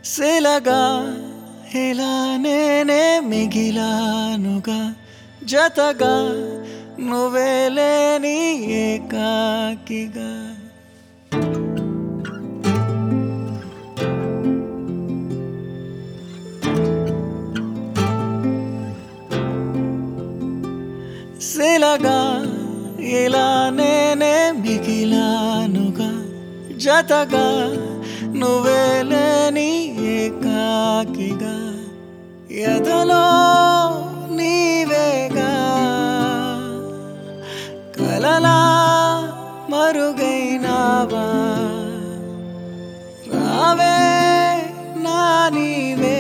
శిలగా ఇలా నేనే మిగిలానుగా జతగా నువ్వే లేని ఏకాకిగా శిలగా ఇలా నేనే మిగిలానుగా జతగా నువ్వే లేని ఏకాకిగా ఎదలో నీవేగా కలలా మరుగైనావా రావే నా నీవే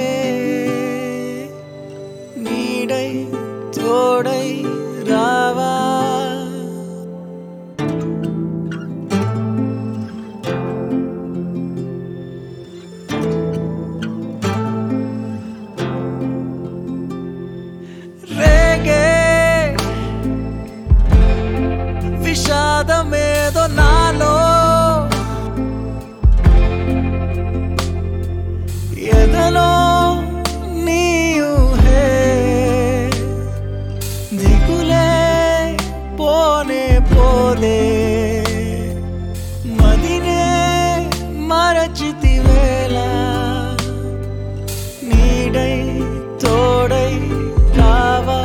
నీడై తోడై రావా రేగే విషాదమేదో నాలో ఎదలో నీయుహే దిగులే పోనే పోలే మదినే మరచితివేళ నీడై తోడై రావా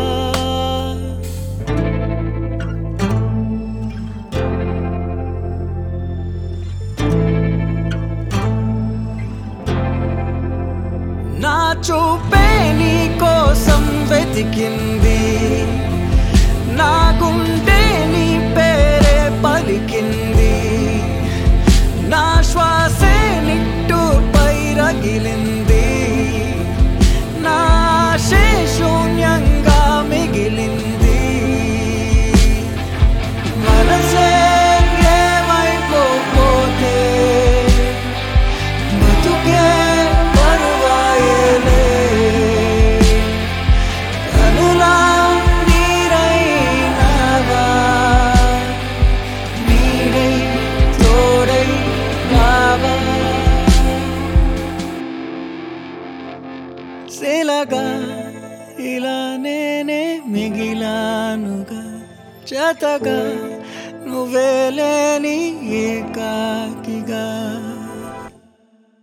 నా చూపే నీ కోసం వెతికింది నా గుండె నీ పేరే పలికింది నా శ్వాసే నిట్టూపై రగిలింది నా ఆశే శూన్యంగా మిగిలింది మనసే ఏమైపోతే బతుకే బరువాయలే కనులా నీరైనావా నీడై తోడై రావా శిలగా ఇలా నేనే మిగిలానుగా జతగా నువ్వే లేని ఏకాకిగా